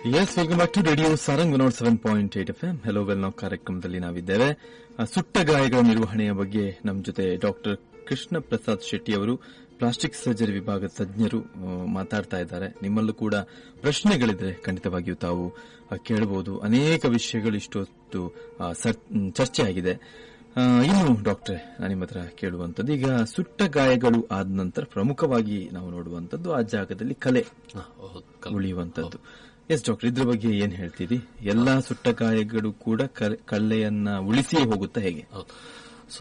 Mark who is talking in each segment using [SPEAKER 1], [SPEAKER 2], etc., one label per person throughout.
[SPEAKER 1] S welcome back to radio Sarang one seven point eight F M hello well ನಾವು ಕಾರ್ಯಕ್ರಮದಲ್ಲಿ ನಾವಿದ್ದೇವೆ ಆ, ಸುಟ್ಟ ಗಾಯಗಳ ನಿರ್ವಹಣೆಯ ಬಗ್ಗೆ ನಮ್ಮ ಜೊತೆ ಡಾಕ್ಟರ್ ಕೃಷ್ಣ ಪ್ರಸಾದ್ ಶೆಟ್ಟಿ ಅವರು ಪ್ಲಾಸ್ಟಿಕ್ ಸರ್ಜರಿ ವಿಭಾಗದ ತಜ್ಞರು ಆ, ಮಾತಾಡ್ತಾ ಇದ್ದಾರೆ ನಿಮ್ಮಲ್ಲೂ ಕೂಡ ಪ್ರಶ್ನೆಗಳಿದ್ರೆ ಖಂಡಿತವಾಗಿಯೂ ತಾವು ಆ, ಕೇಳಬಹುದು ಅನೇಕ ವಿಷಯಗಳು ಇಷ್ಟೊತ್ತು ಆ, ಸರ್- ಮ್, ಚರ್ಚೆ ಆಗಿದೆ ಆ, ಇನ್ನು ಡಾಕ್ಟ್ರೆ ನಾನು ನಿಮ್ಮ ಹತ್ರ ಕೇಳುವಂತದ್ದು ಈಗ ಸುಟ್ಟ ಗಾಯಗಳು ಆದ ನಂತರ ಪ್ರಮುಖವಾಗಿ ನಾವು ನೋಡುವಂತದ್ದು ಆ ಜಾಗದಲ್ಲಿ ಕಲೆ
[SPEAKER 2] ಹ, ಹೌದು ಕಲ್-
[SPEAKER 1] ಉಳಿಯುವಂತದ್ದು ಎಸ್ ಡಾಕ್ಟರ್ ಇದ್ರ ಬಗ್ಗೆ ಏನ್ ಹೇಳ್ತೀರಿ ಎಲ್ಲಾ ಸುಟ್ಟ ಗಾಯಗಳು ಕೂಡ ಕಲೆ- ಕಳ್ಳೆಯನ್ನ ಉಳಿಸಿಯೇ ಹೋಗುತ್ತಾ ಹೇಗೆ
[SPEAKER 2] ಹೌದು ಸೊ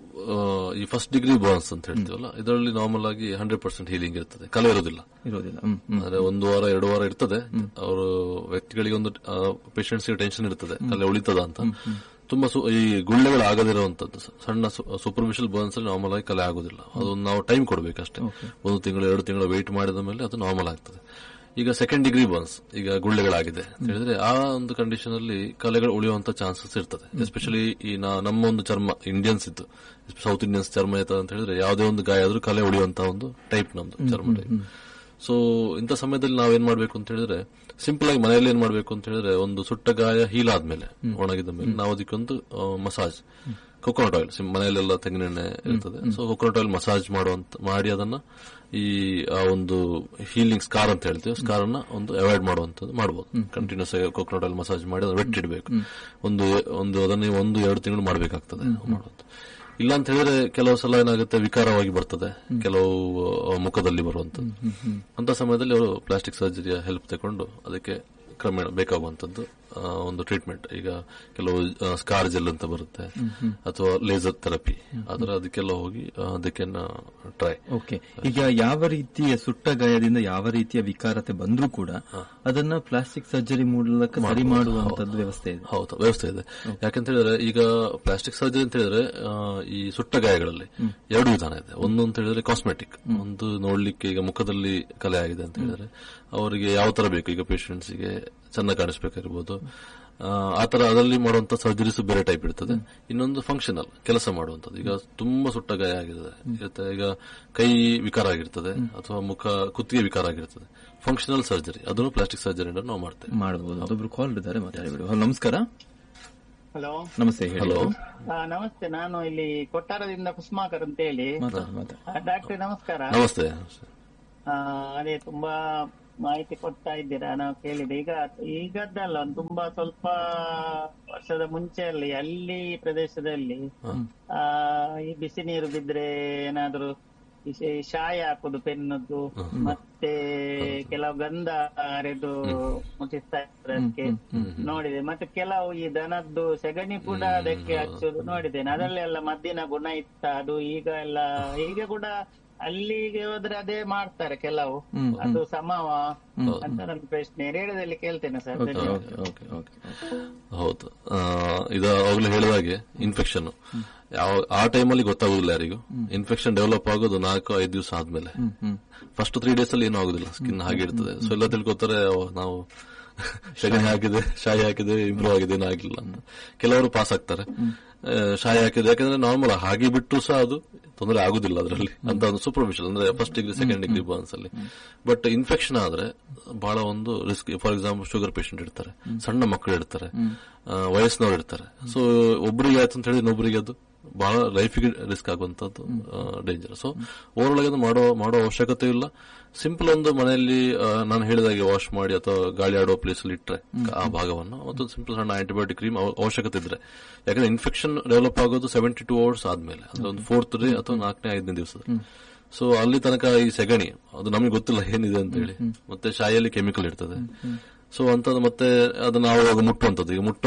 [SPEAKER 2] ಈ ಫಸ್ಟ್ ಡಿಗ್ರಿ ಬರ್ನ್ಸ್ ಅಂತ ಹೇಳ್ತೀವಲ್ಲ ಇದರಲ್ಲಿ ನಾರ್ಮಲ್ ಆಗಿ ಹಂಡ್ರೆಡ್ ಪರ್ಸೆಂಟ್ ಹೀಲಿಂಗ್ ಇರ್ತದೆ ಕಲೆ ಇರೋದಿಲ್ಲ
[SPEAKER 1] ಇರೋದಿಲ್ಲ ಹ್ಮ್ ಹ್ಮ್
[SPEAKER 2] ಅಂದ್ರೆ ಒಂದು ವಾರ ಎರಡು ವಾರ ಇರ್ತದೆ ಅವರು ವ್ಯಕ್ತಿಗಳಿಗೆ ಒಂದು ಪೇಷಂಟ್ಸ್ ಟೆನ್ಷನ್ ಇರ್ತದೆ ಕಲೆ ಉಳಿತದ ಅಂತ ತುಂಬಾ ಸು- ಈ ಗುಳ್ಳೆಗಳು ಆಗದಿರುವಂತದ್ದು ಸಣ್ಣ ಸೂಪರ್ಫಿಷಿಯಲ್ ಬರ್ನ್ಸ್ ಅಲ್ಲಿ ನಾರ್ಮಲ್ ಆಗಿ ಕಲೆ ಆಗೋದಿಲ್ಲ ಅದು ನಾವು ಟೈಮ್ ಕೊಡಬೇಕಷ್ಟೇ ಒಂದು ತಿಂಗಳು ಎರಡು ತಿಂಗಳು ವೆಯ್ಟ್ ಮಾಡಿದ ಮೇಲೆ ಅದು ನಾರ್ಮಲ್ ಆಗ್ತದೆ ಈಗ ಸೆಕೆಂಡ್ ಡಿಗ್ರಿ ಬರ್ನ್ಸ್ ಈಗ ಗುಳ್ಳೆಗಳಾಗಿದೆ ಅಂತ ಹೇಳಿದ್ರೆ ಆ ಒಂದು ಕಂಡೀಷನ್ ಅಲ್ಲಿ ಕಲೆಗಳು ಉಳಿಯುವಂತ ಚಾನ್ಸಸ್ ಇರ್ತದೆ ಎಸ್ಪೆಷಲಿ ಈ ನಾ- ನಮ್ಮ ಒಂದು ಚರ್ಮ ಇಂಡಿಯನ್ಸ್ ಇತ್ತು ಸೌತ್ ಇಂಡಿಯನ್ಸ್ ಚರ್ಮ ಇತ್ತು ಅಂತ ಹೇಳಿದ್ರೆ ಯಾವುದೇ ಒಂದು ಗಾಯ ಆದ್ರೂ ಕಲೆ ಉಳಿಯುವಂತ ಒಂದು ಟೈಪ್ ನಮ್ದು ಚರ್ಮ ಟೈಪ್ ಸೊ ಇಂಥ ಸಮಯದಲ್ಲಿ ನಾವೇನ್ ಮಾಡ್ಬೇಕು ಅಂತ ಹೇಳಿದ್ರೆ ಸಿಂಪಲ್ ಆಗಿ ಮನೆಯಲ್ಲಿ ಏನ್ ಮಾಡ್ಬೇಕು ಅಂತ ಹೇಳಿದ್ರೆ ಒಂದು ಸುಟ್ಟ ಗಾಯ ಹೀಲ್ ಆದ್ಮೇಲೆ ಒಣಗಿದ ಮೇಲೆ ನಾವು ಅದಕ್ಕೊಂದು ಮಸಾಜ್ ಕೊಕೊನಟ್ ಆಯಿಲ್ ಮನೆಯಲ್ಲೆಲ್ಲ ತೆಂಗಿನೆಣ್ಣೆ ಇರ್ತದೆ ಸೊ ಕೊಕೊನಟ್ ಆಯಿಲ್ ಮಸಾಜ್ ಮಾಡುವಂತ ಮಾಡಿ ಅದನ್ನ ಈ ಆ ಒಂದು ಹೀಲಿಂಗ್ ಸ್ಕಾರ್ ಅಂತ ಹೇಳ್ತೀವಿ ಸ್ಕಾರ್ ಅನ್ನ ಒಂದು ಅವಾಯ್ಡ್ ಮಾಡುವಂತದ್ದು ಮಾಡಬಹುದು ಕಂಟಿನ್ಯೂಸ್ ಆಗಿ ಕೊಕೊನಟ್ ಆಯಿಲ್ ಮಸಾಜ್ ಮಾಡಿ ಅದನ್ನ ವೆಟ್ ಇಡಬೇಕು ಒಂದು ಒಂದು ಅದನ್ನ ಒಂದು ಎರಡು ತಿಂಗಳು ಮಾಡಬೇಕಾಗ್ತದೆ ಮಾಡುವಂತ ಇಲ್ಲ ಅಂತ ಹೇಳಿದ್ರೆ ಕೆಲವು ಸಲ ಏನಾಗುತ್ತೆ ವಿಕಾರವಾಗಿ ಬರ್ತದೆ ಕೆಲವು ಆ, ಮುಖದಲ್ಲಿ ಬರುವಂತದ್ದು ಅಂತ ಸಮಯದಲ್ಲಿ ಅವರು ಪ್ಲಾಸ್ಟಿಕ್ ಸರ್ಜರಿಯ ಹೆಲ್ಪ್ ತಗೊಂಡು ಅದಕ್ಕೆ ಕ್ರಮೇಣ ಬೇಕಾಗುವಂತದ್ದು ಆ, ಒಂದು ಟ್ರೀಟ್ಮೆಂಟ್ ಈಗ ಕೆಲವು ಸ್ಕಾರ್ ಜೆಲ್ ಅಂತ ಬರುತ್ತೆ ಅಥವಾ ಲೇಸರ್ ಥೆರಪಿ ಅದರ ಅದಕ್ಕೆಲ್ಲ ಹೋಗಿ ಆ, ಅದಕ್ಕೆ ಟ್ರೈ
[SPEAKER 1] ಓಕೆ ಈಗ ಯಾವ ರೀತಿಯ ಸುಟ್ಟ ಗಾಯದಿಂದ ಯಾವ ರೀತಿಯ ವಿಕಾರತೆ ಬಂದ್ರೂ ಕೂಡ ಅದನ್ನ ಪ್ಲಾಸ್ಟಿಕ್ ಸರ್ಜರಿ ಮೂಲಕ ಸರಿ ಮಾಡುವಂತದ್ದು ವ್ಯವಸ್ಥೆ ಇದೆ
[SPEAKER 2] ಹೌದು ವ್ಯವಸ್ಥೆ ಇದೆ ಯಾಕಂತ ಹೇಳಿದ್ರೆ ಈಗ ಪ್ಲಾಸ್ಟಿಕ್ ಸರ್ಜರಿ ಅಂತ ಹೇಳಿದ್ರೆ ಆ, ಈ ಸುಟ್ಟ ಗಾಯಗಳಲ್ಲಿ ಎರಡು ವಿಧಾನ ಇದೆ ಒಂದು ಅಂತ ಹೇಳಿದ್ರೆ ಕಾಸ್ಮೆಟಿಕ್ ಒಂದು ನೋಡ್ಲಿಕ್ಕೆ ಈಗ ಮುಖದಲ್ಲಿ ಕಲೆ ಆಗಿದೆ ಅಂತ ಹೇಳಿದ್ರೆ ಅವರಿಗೆ ಯಾವ ತರ ಬೇಕು ಈಗ patients ಗೆ ಚೆನ್ನಾಗಿ ಕಾಣಿಸ್ಬೇಕಾಗಿರ್ಬೋದು ಆ, ಆ ತರ ಅದರಲ್ಲಿ ಮಾಡುವಂತ ಸರ್ಜರೀಸ್ ಬೇರೆ ಟೈಪ್ ಇರ್ತದೆ ಇನ್ನೊಂದು ಫಂಕ್ಷನಲ್ ಕೆಲಸ ಮಾಡುವಂತದ್ದು ಈಗ ತುಂಬಾ ಸುಟ್ಟ ಗಾಯ ಆಗಿದೆ ಇರುತ್ತೆ ಈಗ ಕೈ ವಿಕಾರ ಆಗಿರ್ತದೆ ಅಥವಾ ಮುಖ ಕುತ್ತಿಗೆ ವಿಕಾರ ಆಗಿರ್ತದೆ ಫಂಕ್ಷನಲ್ ಸರ್ಜರಿ ಅದನ್ನು ಪ್ಲಾಸ್ಟಿಕ್ ಸರ್ಜರಿ ನಾವು ಮಾಡ್ತೇವೆ
[SPEAKER 1] ಮಾಡಬಹುದು ಅದೊಬ್ರು ಕಾಲ್ ಇದ್ದಾರೆ ಮಾತಾಡಿಬಿಡು ಹಲೋ ನಮಸ್ಕಾರ
[SPEAKER 3] ಹಲೋ
[SPEAKER 1] ನಮಸ್ತೆ ಹೇಳಿ
[SPEAKER 2] ಹಲೋ
[SPEAKER 3] ಆ, ನಮಸ್ತೆ ನಾನು ಇಲ್ಲಿ ಕೊಟ್ಟಾರದಿಂದ ಕುಸುಮಾಕರ್ ಅಂತ ಹೇಳಿ
[SPEAKER 1] ಮಾತಾಡಿ ಮಾತಾಡಿ
[SPEAKER 3] ಆ, ಡಾಕ್ಟ್ರೆ ನಮಸ್ಕಾರ
[SPEAKER 2] ನಮಸ್ತೆ
[SPEAKER 3] ಆ, ಅದೇ ತುಂಬಾ ಮಾಹಿತಿ ಕೊಡ್ತಾ ಇದ್ದೀರಾ ನಾವು ಕೇಳಿದೆ ಈಗ ಈಗದ್ದಲ್ಲ ಒಂದು ತುಂಬಾ ಸ್ವಲ್ಪ ವರ್ಷದ ಮುಂಚೆಯಲ್ಲಿ ಅಲ್ಲಿ ಪ್ರದೇಶದಲ್ಲಿ ಆ ಈ ಬಿಸಿ ನೀರು ಬಿದ್ರೆ ಏನಾದ್ರು ಈ ಶೇ- ಶಾಯ ಹಾಕುದು ಪೆನ್ನದ್ದು ಮತ್ತೆ ಕೆಲವು ಗಂಧ ಅರೆದು ಮುಟ್ಟಿಸ್ತಾ ಇದ್ದಾರೆ ಅದಕ್ಕೆ ನೋಡಿದೆ ಮತ್ತೆ ಕೆಲವು ಈ ದನದ್ದು ಸೆಗಣಿ ಕೂಡ ಅದಕ್ಕೆ ಹಚ್ಚೋದು ನೋಡಿದ್ದೇನೆ ಅದರಲ್ಲೆಲ್ಲ ಮದ್ದಿನ ಗುಣ ಇತ್ತ ಅದು ಈಗ ಎಲ್ಲ ಈಗ ಕೂಡ ಅಲ್ಲಿಗೆ ಹೋದ್ರೆ ಅದೇ ಮಾಡ್ತಾರೆ ಕೆಲವು ಅದು ಸಮವ ಅಂತ ನನ್ನ ಪ್ರಶ್ನೆ ರೇಡಿಯೋದಲ್ಲಿ ಕೇಳ್ತೇನೆ ಸರ್ ಧನ್ಯವಾದ
[SPEAKER 1] ಓಕೆ ಓಕೆ
[SPEAKER 2] ಹೌದು ಆ, ಇದು ಅವಾಗಲೇ ಹೇಳಿದಾಗೆ ಇನ್ಫೆಕ್ಷನ್ ಯಾವ ಆ ಟೈಮಲ್ಲಿ ಗೊತ್ತಾಗುದಿಲ್ಲ ಯಾರಿಗೂ ಇನ್ಫೆಕ್ಷನ್ ಡೆವಲಪ್ ಆಗೋದು ನಾಲ್ಕು ಐದು ದಿವಸ ಆದ್ಮೇಲೆ ಫಸ್ಟ್ ತ್ರೀ ಡೇಸ್ ಅಲ್ಲಿ ಏನೂ ಆಗುದಿಲ್ಲ ಸ್ಕಿನ್ ಹಾಗೆ ಇರ್ತದೆ ಸೊ ಎಲ್ಲ ತಿಳ್ಕೊತಾರೆ ಓ, ನಾವು ಸಗಣಿ ಹಾಕಿದೆ ಶಾಯಿ ಹಾಕಿದೆ ಇಂಪ್ರೂವ್ ಆಗಿದೆ ಏನೂ ಆಗಿಲ್ಲ ಅಂತ ಕೆಲವರು ಪಾಸ್ ಆಗ್ತಾರೆ ಆ, ಶಾಯಿ ಹಾಕಿದೆ ಯಾಕಂದ್ರೆ ನಾರ್ಮಲ್ ಹಾಗೆ ಬಿಟ್ಟು ಸಹ ಅದು ತೊಂದರೆ ಆಗುದಿಲ್ಲ ಅದರಲ್ಲಿ ಅಂತ ಒಂದು ಸೂಪರ್ಫಿಷಿಯಲ್ ಅಂದ್ರೆ first degree second degree burns ಅಲ್ಲಿ ಬಟ್ ಇನ್ಫೆಕ್ಷನ್ ಆದ್ರೆ ಬಹಳ ಒಂದು risk for example sugar patient ಇರ್ತಾರೆ ಸಣ್ಣ ಮಕ್ಕಳು ಇರ್ತಾರೆ ಆ, ವಯಸ್ಸಿನವ್ರು ಇರ್ತಾರೆ ಸೊ ಒಬ್ಬರಿಗೆ ಆಯ್ತು ಅಂತ ಹೇಳಿ ಇನ್ನೊಬ್ಬರಿಗೆ ಅದು ಬಹಳ ಲೈಫಿಗೆ ರಿಸ್ಕ್ ಆಗುವಂತದ್ದು ಡೇಂಜರ್ ಸೊ ಓವರ್ ಅದು ಮಾಡೋ ಮಾಡೋ ಅವಶ್ಯಕತೆ ಇಲ್ಲ ಸಿಂಪಲ್ ಒಂದು ಮನೆಯಲ್ಲಿ ಆ, ನಾನು ಹೇಳಿದಾಗೆ ವಾಶ್ ಮಾಡಿ ಅಥವಾ ಗಾಳಿ ಆಡೋ ಪ್ಲೇಸ್ ಅಲ್ಲಿ ಇಟ್ಟರೆ ಆ ಭಾಗವನ್ನು ಮತ್ತು ಸಿಂಪಲ್ ಸಣ್ಣ ಆಂಟಿಬಯೋಟಿಕ್ ಕ್ರೀಮ್ ಅವಶ್ಯಕತೆ ಇದ್ರೆ ಯಾಕಂದ್ರೆ ಇನ್ಫೆಕ್ಷನ್ ಡೆವಲಪ್ ಆಗೋದು ಸೆವೆಂಟಿ ಟೂ ಅವರ್ಸ್ ಆದ್ಮೇಲೆ ಅಂದ್ರೆ ಒಂದು ಫೋರ್ತ್ ಡೇ ಅಥವಾ ನಾಲ್ಕನೇ ಐದನೇ ದಿವಸದಲ್ಲಿ ಸೊ ಅಲ್ಲಿ ತನಕ ಈ ಸೆಗಣಿ ಅದು ನಮಗೆ ಗೊತ್ತಿಲ್ಲ ಏನಿದೆ ಅಂತ ಹೇಳಿ ಮತ್ತೆ ಶಾಯಿಯಲ್ಲಿ ಕೆಮಿಕಲ್ ಇರ್ತದೆ ಸೊ ಅಂತದ್ದು ಮತ್ತೆ ಅದನ್ನ ಆವಾಗ ಮುಟ್ಟುವಂಥದ್ದು ಈಗ ಮುಟ್ಟೋ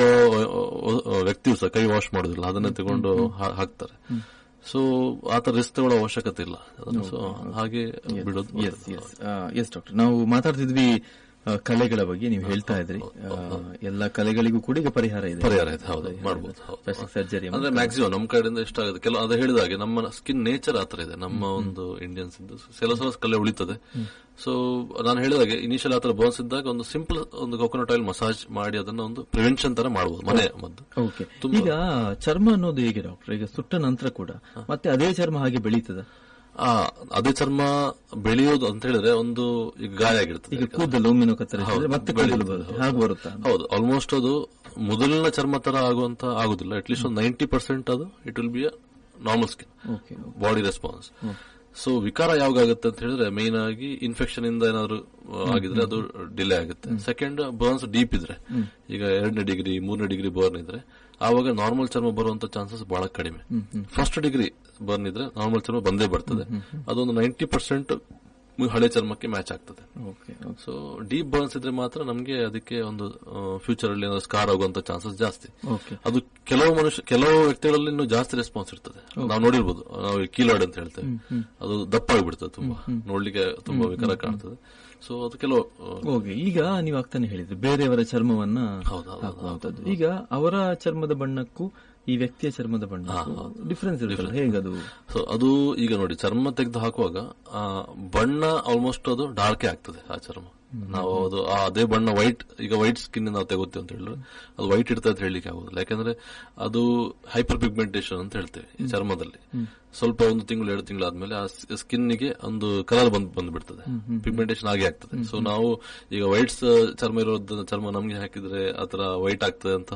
[SPEAKER 2] ಅಹ್, ವ್ಯಕ್ತಿಯು ಸಹ ಕೈ ವಾಶ್ ಮಾಡೋದಿಲ್ಲ ಅದನ್ನೇ ತಗೊಂಡು ಹಾ- ಹಾಕ್ತಾರೆ ಸೊ ಆತರ ರಿಸ್ಕ್ ತಗೊಳ್ಳೋ ಅವಶ್ಯಕತೆ ಇಲ್ಲ ಸೊ ಹಾಗೆ ಬಿಡೋದು
[SPEAKER 1] ಎಸ್ ಎಸ್ ಎಸ್ ಡಾಕ್ಟರ್ ನಾವು ಮಾತಾಡ್ತಿದ್ವಿ ಆ, ಕಲೆಗಳ ಬಗ್ಗೆ ನೀವು ಹೇಳ್ತಾ ಇದ್ರಿ ಆ, ಎಲ್ಲ ಕಲೆಗಳಿಗೂ ಕೂಡ ಈಗ ಪರಿಹಾರ ಇದೆ
[SPEAKER 2] ಪರಿಹಾರ ಇದೆ ಹೌದು ಮಾಡ್ಬೋದು ಹೌದು
[SPEAKER 1] ಪ್ಲಾಸ್ಟಿಕ್ ಸರ್ಜರಿ
[SPEAKER 2] ಅಂದ್ರೆ ಮ್ಯಾಕ್ಸಿಮಮ್ ನಮ್ಮ ಕಡೆಯಿಂದ ಇಷ್ಟ ಆಗುತ್ತೆ ಕೆಲವು ಅದು ಹೇಳಿದ ಹಾಗೆ ನಮ್ಮ ಸ್ಕಿನ್ ನೇಚರ್ ಆತರ ಇದೆ ನಮ್ಮ ಒಂದು ಇಂಡಿಯನ್ಸ್ ಇದ್ದು ಕೆಲವು ಸಲ ಕಲೆ ಉಳಿತದೆ ಸೊ ನಾನು ಹೇಳಿದಾಗೆ ಇನಿಷಿಯಲ್ ಆತರ ಬರ್ನ್ಸ್ ಇದ್ದಾಗ ಒಂದು ಸಿಂಪಲ್ ಒಂದು ಕೊಕೊನಟ್ ಆಯಿಲ್ ಮಸಾಜ್ ಮಾಡಿ ಅದನ್ನ ಒಂದು ಪ್ರಿವೆನ್ಷನ್ ತರ ಮಾಡಬಹುದು ಮನೆ ಮದ್ದು
[SPEAKER 1] ಓಕೆ ಈಗ ಚರ್ಮ ಅನ್ನೋದು ಹೇಗೆ ಡಾಕ್ಟರ್ ಈಗ ಸುಟ್ಟ ನಂತರ ಕೂಡ ಮತ್ತೆ ಅದೇ ಚರ್ಮ ಹಾಗೆ ಬೆಳೀತದ
[SPEAKER 2] ಆ, ಅದೇ ಚರ್ಮ ಬೆಳೆಯೋದು ಅಂತ ಹೇಳಿದ್ರೆ ಒಂದು ಈಗ ಗಾಯ ಆಗಿರ್ತದೆ
[SPEAKER 1] ಈಗ ಕೂದಲು ಒಮ್ಮೆನೋ ಕತ್ತರಿಸಿದ್ರೆ
[SPEAKER 2] ಹೌದು,
[SPEAKER 1] ಮತ್ತೆ ಕೂದಲು
[SPEAKER 2] ಬೆಳೆಯುತ್ತೆ,
[SPEAKER 1] ಬರುತ್ತೆ
[SPEAKER 2] ಹೌದು.
[SPEAKER 1] ಹಾಗೆ ಬರುತ್ತಾ
[SPEAKER 2] ಹೌದು ಆಲ್ಮೋಸ್ಟ್ ಅದು ಮೊದಲಿನ ಚರ್ಮ ತರ ಆಗುವಂತ ಆಗುದಿಲ್ಲ ಅಟ್ಲೀಸ್ಟ್ ಒಂದು ನೈಂಟಿ ಪರ್ಸೆಂಟ್ ಅದು it will be a normal skin
[SPEAKER 1] okay
[SPEAKER 2] body response so ವಿಕಾರ ಯಾವಾಗ ಆಗುತ್ತೆ ಅಂತ ಹೇಳಿದ್ರೆ ಮೇನ್ ಆಗಿ ಇನ್ಫೆಕ್ಷನ್ ಇಂದ ಏನಾದ್ರು ಆ, ಆಗಿದ್ರೆ ಅದು ಡಿಲೇ ಆಗುತ್ತೆ ಸೆಕೆಂಡ್ ಬರ್ನ್ಸ್ ಡೀಪ್ ಇದ್ರೆ ಈಗ ಎರಡನೇ ಡಿಗ್ರಿ ಮೂರನೇ ಡಿಗ್ರಿ ಬರ್ನ್ ಇದ್ರೆ ಆವಾಗ ನಾರ್ಮಲ್ ಚರ್ಮ ಬರುವಂತ ಚಾನ್ಸಸ್ ಬಹಳ ಕಡಿಮೆ ಫಸ್ಟ್ ಡಿಗ್ರಿ ಬರ್ನ್ ಇದ್ರೆ ನಾರ್ಮಲ್ ಚರ್ಮ ಬಂದೇ ಬರ್ತದೆ ಅದೊಂದು ನೈಂಟಿ ಪರ್ಸೆಂಟ್ ಹಳೆ ಚರ್ಮಕ್ಕೆ ಮ್ಯಾಚ್ ಆಗ್ತದೆ
[SPEAKER 1] ಓಕೆ
[SPEAKER 2] ಸೊ ಡೀಪ್ ಬರ್ನ್ಸ್ ಇದ್ರೆ ಮಾತ್ರ ನಮಗೆ ಅದಕ್ಕೆ ಒಂದು ಫ್ಯೂಚರ್ ಅಲ್ಲಿ ಏನಾದ್ರು ಸ್ಕಾರ್ ಆಗುವಂತ ಚಾನ್ಸಸ್ ಜಾಸ್ತಿ
[SPEAKER 1] ಓಕೆ
[SPEAKER 2] ಅದು ಕೆಲವು ಮನುಷ್ಯ ಕೆಲವು ವ್ಯಕ್ತಿಗಳಲ್ಲಿ ಇನ್ನೂ ಜಾಸ್ತಿ ರೆಸ್ಪಾನ್ಸ್ ಇರ್ತದೆ ನಾವು ನೋಡಿರ್ಬೋದು ನಾವು ಕೀಲಾಯ್ಡ್ ಅಂತ ಹೇಳ್ತೇವೆ ಅದು ದಪ್ಪ ಆಗಿಬಿಡ್ತದೆ ತುಂಬಾ ನೋಡ್ಲಿಕ್ಕೆ ತುಂಬಾ ವಿಕಾರ ಕಾಣ್ತದೆ ಸೊ ಅದು ಕೆಲವು ಆ,
[SPEAKER 1] ಓಕೆ ಈಗ ನೀವು ಆಗ್ತಾನೆ ಹೇಳಿದ್ರಿ ಬೇರೆಯವರ ಚರ್ಮವನ್ನ
[SPEAKER 2] ಹೌದು, ಹೌದು,
[SPEAKER 1] ಹಾಕುವಂತದ್ದು ಈಗ ಅವರ ಚರ್ಮದ ಬಣ್ಣಕ್ಕೂ ಈ ವ್ಯಕ್ತಿಯ ಚರ್ಮದ ಬಣ್ಣಕ್ಕೂ ಡಿಫರೆನ್ಸ್ ಇರುತ್ತಲ್ಲ ಹೇಗದು
[SPEAKER 2] ಸೊ ಅದು ಈಗ ನೋಡಿ ಚರ್ಮ ತೆಗೆದು ಹಾಕುವಾಗ ಆ, ಬಣ್ಣ ಆಲ್ಮೋಸ್ಟ್ ಅದು ಡಾರ್ಕೇ ಆಗ್ತದೆ ಆ ಚರ್ಮ ನಾವು ಅದು ಆ ಅದೇ ಬಣ್ಣ ವೈಟ್ ಈಗ ವೈಟ್ ಸ್ಕಿನ್ ನಾವು ತೆಗೋತೀವಿ ಅಂತ ಹೇಳಿದ್ರೆ ಅದು ವೈಟ್ ಇರ್ತದೆ ಅಂತ ಹೇಳಲಿಕ್ಕೆ ಆಗುದಿಲ್ಲ ಯಾಕಂದ್ರೆ ಅದು ಹೈಪರ್ ಪಿಗ್ಮೆಂಟೇಶನ್ ಅಂತ ಹೇಳ್ತೇವೆ ಈ ಚರ್ಮದಲ್ಲಿ ಸ್ವಲ್ಪ ಒಂದು ತಿಂಗಳು ಎರಡು ತಿಂಗಳಾದ್ಮೇಲೆ ಆ ಸ್ಕಿನ್ ಗೆ ಒಂದು ಕಲರ್ ಬಂದ್ ಬಂದ್ಬಿಡ್ತದೆ ಪಿಗ್ಮೆಂಟೇಶನ್ ಆಗಿ ಆಗ್ತದೆ ಸೊ ನಾವು ಈಗ ವೈಟ್ಸ್ ಚರ್ಮ ಇರೋದ ಚರ್ಮ ನಮ್ಗೆ ಹಾಕಿದ್ರೆ ಆತರ ವೈಟ್ ಆಗ್ತದೆ ಅಂತ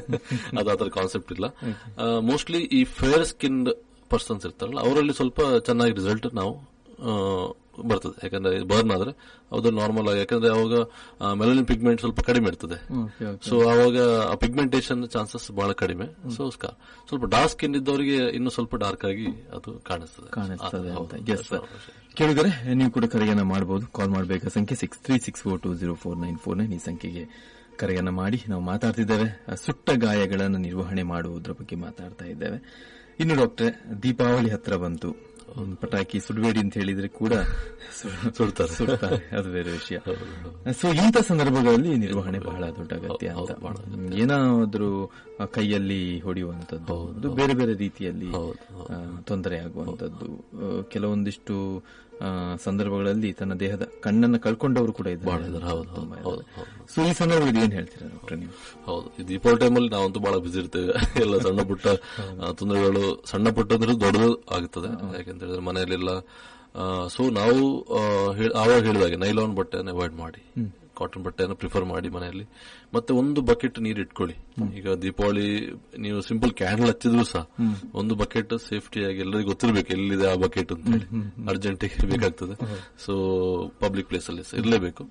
[SPEAKER 2] ಅದು ಆತರ ಕಾನ್ಸೆಪ್ಟ್ ಇಲ್ಲ ಮೋಸ್ಟ್ಲಿ ಈ ಫೇರ್ ಸ್ಕಿನ್ ಪರ್ಸನ್ಸ್ ಇರ್ತಾರಲ್ಲ ಅವರಲ್ಲಿ ಸ್ವಲ್ಪ ಚೆನ್ನಾಗಿ ರಿಸಲ್ಟ್ ನಾವು ಆ, ಬರ್ತದೆ ಯಾಕಂದ್ರೆ ಬರ್ನ್ ಆದ್ರೆ ಅದು ನಾರ್ಮಲ್ ಆಗಿ ಯಾಕಂದ್ರೆ ಅವಾಗ ಮೆಲನಿನ್ ಪಿಗ್ಮೆಂಟ್ ಸ್ವಲ್ಪ ಕಡಿಮೆ ಇರ್ತದೆ
[SPEAKER 1] ಓಕೆ ಓಕೆ
[SPEAKER 2] ಸೊ ಅವಾಗ ಪಿಗ್ಮೆಂಟೇಶನ್ ಚಾನ್ಸಸ್ ಬಹಳ ಕಡಿಮೆ ಸೊ ಸ್ಕಾರ್ ಸ್ವಲ್ಪ ಡಾರ್ಕ್ ಸ್ಕಿನ್ ಇದ್ದವರಿಗೆ ಇನ್ನು ಸ್ವಲ್ಪ ಡಾರ್ಕ್ ಆಗಿ ಅದು ಕಾಣಿಸ್ತದೆ
[SPEAKER 1] ಕಾಣಿಸ್ತದೆ
[SPEAKER 2] ಹೌದು,
[SPEAKER 1] ಅಂತ ಎಸ್
[SPEAKER 2] ಹೌದು.
[SPEAKER 1] ಕೇಳಿದರೆ ನೀವು ಕೂಡ ಕರೆಯನ್ನ ಮಾಡಬಹುದು ಕಾಲ್ ಮಾಡಬೇಕಾದ ಸಂಖ್ಯೆ six three six four two zero four nine four nine ಈ ಸಂಖ್ಯೆಗೆ ಕರೆಯನ್ನ ಮಾಡಿ ನಾವು ಮಾತಾಡ್ತಿದ್ದೇವೆ ಆ, ಸುಟ್ಟ ಗಾಯಗಳನ್ನು ನಿರ್ವಹಣೆ ಮಾಡುವುದರ ಬಗ್ಗೆ ಮಾತಾಡ್ತಾ ಇದ್ದೇವೆ ಇನ್ನು ಡಾಕ್ಟ್ರೆ ದೀಪಾವಳಿ ಹತ್ರ ಬಂತು ಒಂದು ಪಟಾಕಿ ಸುಡಬೇಡಿ ಅಂತ ಹೇಳಿದ್ರೆ ಕೂಡ ಸು-
[SPEAKER 2] ಸುಡ್ತಾರೆ.
[SPEAKER 1] ಸುಡ್ತಾರೆ ಅದು ಬೇರೆ ವಿಷಯ ಸೊ ಇಂಥ ಸಂದರ್ಭಗಳಲ್ಲಿ ನಿರ್ವಹಣೆ ಬಹಳ ದೊಡ್ಡ ಅಗತ್ಯ ಅಂತ
[SPEAKER 2] ಹೌದು, ಬಹಳ
[SPEAKER 1] ಹ್ಮ್, ಏನಾದ್ರೂ ಆ, ಕೈಯಲ್ಲಿ ಹೊಡೆಯುವಂತದ್ದು ಅದು ಬೇರೆ ಬೇರೆ ರೀತಿಯಲ್ಲಿ
[SPEAKER 2] ಹೌದು,
[SPEAKER 1] ಆ, ತೊಂದರೆ ಆಗುವಂತದ್ದು ಆ, ಕೆಲವೊಂದಿಷ್ಟು ಆ, ಸಂದರ್ಭಗಳಲ್ಲಿ ತನ್ನ ದೇಹದ ಕಣ್ಣನ್ನ ಕಳ್ಕೊಂಡವರು ಕೂಡ
[SPEAKER 2] ಬಹಳ
[SPEAKER 1] ಇದ್ದಾರೆ
[SPEAKER 2] ಇದ್ದಾರೆ ಹೌದು ಹೌದು ಹೌದು ಹೌದು
[SPEAKER 1] ಸೊ ಈ ಸಂದರ್ಭದಲ್ಲಿ ಏನ್ ಹೇಳ್ತೀರಾ ಡಾಕ್ಟರ್ ನೀವು
[SPEAKER 2] ಹೌದು ಈ ದೀಪಾವಳಿ ಟೈಮಲ್ಲಿ ನಾವಂತೂ ಬಹಳ ಬಿಸಿ ಇರ್ತೇವೆ ಎಲ್ಲ ಸಣ್ಣ ಪುಟ್ಟ ಆ, ತೊಂದರೆಗಳು ಸಣ್ಣ ಪುಟ್ಟ ಅಂದ್ರೆ ದೊಡ್ಡದು ಆಗುತ್ತದೆ ಯಾಕಂತ ಹೇಳಿದ್ರೆ ಮನೆಯಲ್ಲೆಲ್ಲ ಸೊ ನಾವು ಆ, ಹೇಳ್- ಆವಾಗ ಹೇಳಿದಾಗೆ ನೈಲಾನ್ ಬಟ್ಟೆಯನ್ನು ಅವಾಯ್ಡ್ ಮಾಡಿ ಕಾಟನ್ ಬಟ್ಟೆಯನ್ನು ಪ್ರಿಫರ್ ಮಾಡಿ ಮನೆಯಲ್ಲಿ ಮತ್ತೆ ಒಂದು ಬಕೆಟ್ ನೀರು ಇಟ್ಕೊಳ್ಳಿ ಈಗ ದೀಪಾವಳಿ ನೀವು ಸಿಂಪಲ್ ಕ್ಯಾಂಡಲ್ ಹಚ್ಚಿದ್ರು ಸಹ ಒಂದು ಬಕೆಟ್ ಸೇಫ್ಟಿ ಆಗಿ ಎಲ್ಲರಿಗೂ ಗೊತ್ತಿರಬೇಕು ಎಲ್ಲಿದೆ ಆ ಬಕೆಟ್ ಅಂತ ಹೇಳಿ ಅರ್ಜೆಂಟ್ ಬೇಕಾಗ್ತದೆ ಸೊ ಪಬ್ಲಿಕ್ ಪ್ಲೇಸ್ ಅಲ್ಲಿ ಸಹ ಇರಲೇಬೇಕು